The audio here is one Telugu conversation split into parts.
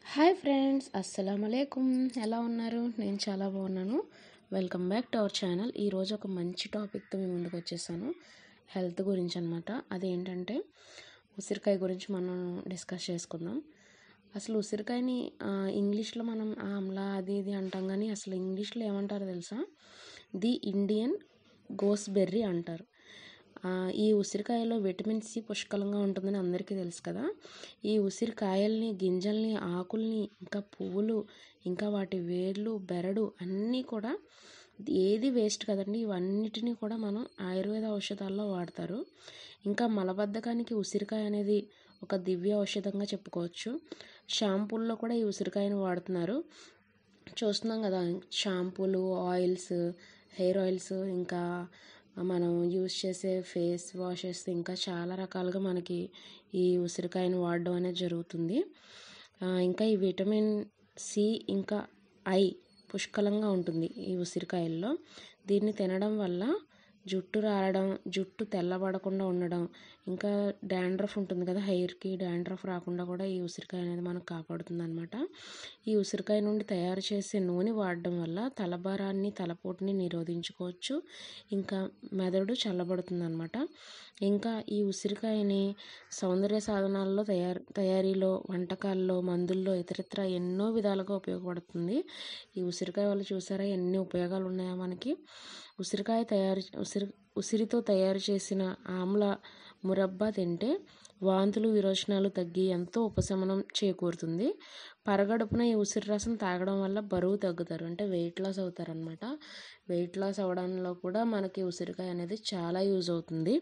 హాయ్ ఫ్రెండ్స్ అస్సలం అయికుం ఎలా ఉన్నారు నేను చాలా బాగున్నాను welcome back to our channel ఈరోజు ఒక మంచి టాపిక్తో మీ ముందుకు వచ్చేసాను హెల్త్ గురించి అనమాట అదేంటంటే ఉసిరికాయ గురించి మనం డిస్కస్ చేసుకుందాం అసలు ఉసిరికాయని ఆ, ఇంగ్లీష్లో మనం ఆమ్లా అది ఇది అంటాం కానీ అసలు ఇంగ్లీష్లో ఏమంటారో తెలుసా ది ఇండియన్ గోస్బెర్రీ అంటారు ఆ, ఈ ఉసిరికాయలో విటమిన్ సి పుష్కలంగా ఉంటుందని అందరికీ తెలుసు కదా ఈ ఉసిరికాయల్ని గింజల్ని ఆకుల్ని ఇంకా పువ్వులు ఇంకా వాటి వేర్లు బెరడు అన్నీ కూడా ఏది వేస్ట్ కదండి ఇవన్నిటిని కూడా మనం ఆయుర్వేద ఔషధాల్లో వాడతారు ఇంకా మలబద్ధకానికి ఉసిరికాయ అనేది ఒక దివ్య ఔషధంగా చెప్పుకోవచ్చు షాంపూల్లో కూడా ఈ ఉసిరికాయను వాడుతున్నారు చూస్తున్నాం కదా షాంపూలు ఆయిల్స్ హెయిర్ ఆయిల్స్ ఇంకా మనం యూస్ చేసే ఫేస్ వాషెస్ ఇంకా చాలా రకాలుగా మనకి ఈ ఉసిరికాయను వాడడం అనేది జరుగుతుంది ఆ, ఇంకా ఈ విటమిన్ సి ఇంకా ఐ పుష్కలంగా ఉంటుంది ఈ ఉసిరికాయల్లో దీన్ని తినడం వల్ల జుట్టు రాలడం జుట్టు తెల్లబడకుండా ఉండడం ఇంకా డాండ్రఫ్ ఉంటుంది కదా హెయిర్కి డాండ్రఫ్ రాకుండా కూడా ఈ ఉసిరికాయ అనేది మనకు కాపాడుతుంది అనమాట ఈ ఉసిరికాయ నుండి తయారు చేసే నూనె వాడడం వల్ల తలభారాన్ని తలపోటుని నిరోధించుకోవచ్చు ఇంకా మెదడు చల్లబడుతుంది అనమాట ఇంకా ఈ ఉసిరికాయని సౌందర్య సాధనాల్లో తయారు తయారీలో వంటకాల్లో మందుల్లో ఇతరత్ర ఎన్నో విధాలుగా ఉపయోగపడుతుంది ఈ ఉసిరికాయ వల్ల చూసారా ఎన్ని ఉపయోగాలు ఉన్నాయో మనకి ఉసిరికాయ తయారు ఉసిరి ఉసిరితో తయారు చేసిన ఆమ్ల మురబ్బా తింటే వాంతులు విరోచనాలు తగ్గి ఎంతో ఉపశమనం చేకూరుతుంది పరగడుపున ఈ ఉసిరి రసం తాగడం వల్ల బరువు తగ్గుతారు అంటే వెయిట్ లాస్ అవుతారు అనమాట వెయిట్ లాస్ అవడంలో కూడా మనకి ఉసిరికాయ అనేది చాలా యూజ్ అవుతుంది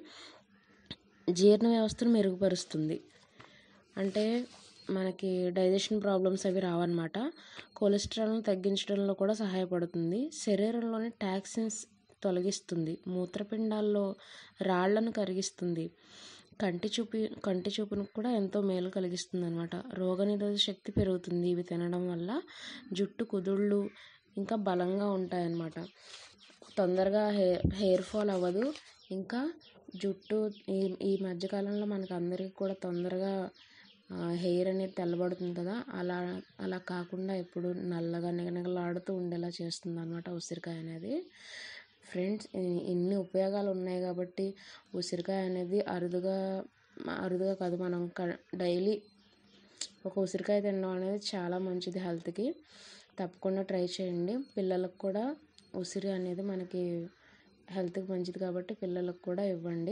జీర్ణ వ్యవస్థను మెరుగుపరుస్తుంది అంటే మనకి డైజెషన్ ప్రాబ్లమ్స్ అవి రావన్నమాట కొలెస్ట్రాల్ను తగ్గించడంలో కూడా సహాయపడుతుంది శరీరంలోని టాక్సిన్స్ తొలగిస్తుంది మూత్రపిండాల్లో రాళ్లను కరిగిస్తుంది కంటి చూపు కంటి చూపును కూడా ఎంతో మేలు కలిగిస్తుంది అనమాట రోగనిరోధక శక్తి పెరుగుతుంది ఇవి తినడం వల్ల జుట్టు కుదుళ్ళు ఇంకా బలంగా ఉంటాయన్నమాట తొందరగా హెయిర్ హెయిర్ ఫాల్ అవ్వదు ఇంకా జుట్టు ఈ ఈ మధ్యకాలంలో మనకు అందరికీ కూడా తొందరగా హెయిర్ అనేది తెల్లబడుతుంది కదా అలా అలా కాకుండా ఎప్పుడు నల్లగా నిగనిగలాడుతూ ఉండేలా చేస్తుంది అనమాట ఉసిరికాయ అనేది ఫ్రెండ్స్ ఇ- ఇన్ని ఉపయోగాలు ఉన్నాయి కాబట్టి ఉసిరికాయ అనేది అరుదుగా అరుదుగా కాదు మనం డైలీ ఒక ఉసిరికాయ తినడం అనేది చాలా మంచిది హెల్త్కి తప్పకుండా ట్రై చేయండి పిల్లలకు కూడా ఉసిరి అనేది మనకి హెల్త్కి మంచిది కాబట్టి పిల్లలకు కూడా ఇవ్వండి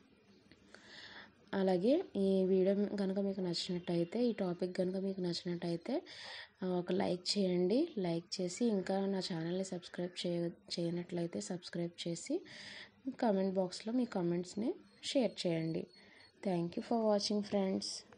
అలాగే ఈ వీడియో కనుక మీకు నచ్చినట్టయితే ఈ టాపిక్ కనుక మీకు నచ్చినట్టయితే ఆ, ఒక లైక్ చేయండి లైక్ చేసి ఇంకా నా ఛానల్ని సబ్స్క్రైబ్ చేయ చేయనట్లయితే సబ్స్క్రైబ్ చేసి కామెంట్ బాక్స్లో మీ కామెంట్స్ని షేర్ చేయండి thank you for watching friends